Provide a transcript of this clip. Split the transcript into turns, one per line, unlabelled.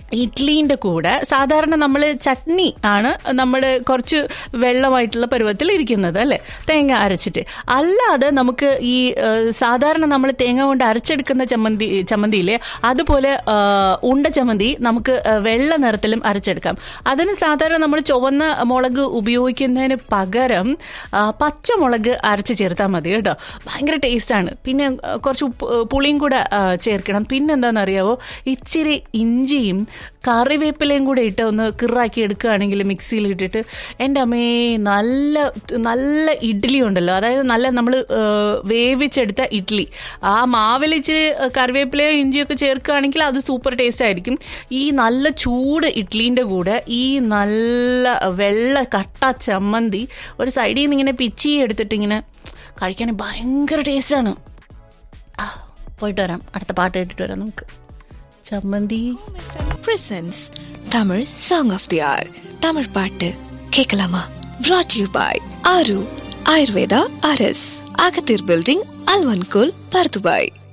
ഇഡ്ലീൻ്റെ കൂടെ സാധാരണ നമ്മൾ ചട്നി ആണ് നമ്മൾ കുറച്ച് വെള്ളമായിട്ടുള്ള പരുവത്തിൽ ഇരിക്കുന്നത് അല്ലേ തേങ്ങ അരച്ചിട്ട് അല്ലാതെ നമുക്ക് ഈ ആ, സാധാരണ നമ്മൾ തേങ്ങ കൊണ്ട് അരച്ചെടുക്കുന്ന ചമ്മന്തി ചമ്മന്തിയിലെ അതുപോലെ ആ, ഉണ്ട ചമ്മന്തി നമുക്ക് ആ, വെള്ള നിറത്തിലും അരച്ചെടുക്കാം അതിന് സാധാരണ നമ്മൾ ചുവന്ന മുളക് ഉപയോഗിക്കുന്നതിന് പകരം ആ, പച്ചമുളക് അരച്ച് ചേർത്താൽ മതി കേട്ടോ ഭയങ്കര ടേസ്റ്റാണ് പിന്നെ ആ, കുറച്ച് ഉപ്പ് പുളിയും കൂടെ ആ, ചേർക്കണം പിന്നെ എന്താണെന്നറിയാവോ ഇച്ചിരി ഇഞ്ചിയും കറിവേപ്പിലയും കൂടെ ഇട്ട് ഒന്ന് കിറാക്കി എടുക്കുകയാണെങ്കിൽ മിക്സിയിൽ ഇട്ടിട്ട് എൻ്റെ അമ്മേ നല്ല നല്ല ഇഡ്ഡലി ഉണ്ടല്ലോ അതായത് നല്ല നമ്മൾ വേവിച്ചെടുത്ത ഇഡ്ഡലി ആ മാവിൽ ഇച്ചിരി കറിവേപ്പിലയോ ഇഞ്ചിയോ ഒക്കെ ചേർക്കുകയാണെങ്കിൽ അത് സൂപ്പർ ടേസ്റ്റ് ആയിരിക്കും ഈ നല്ല ചൂട് ഇഡ്ഡലീൻ്റെ കൂടെ ഈ നല്ല വെള്ള കട്ട ചമ്മന്തി ഒരു സൈഡിൽ നിന്ന് ഇങ്ങനെ പിച്ചി എടുത്തിട്ട് ഇങ്ങനെ കഴിക്കാൻ ഭയങ്കര ടേസ്റ്റാണ് ആ, പോയിട്ട് വരാം അടുത്ത പാട്ട് കേട്ടിട്ട് വരാം നമുക്ക് ചമ്മന്തി
presents Tamil Song of the Hour. Tamil பாட்டு கேட்கலாமா brought யூ பாய் ஆரு ஆயுர்வேதா அரஸ் அகத்தீர் பில்டிங் அல்வன்கோல் பர்துபாய்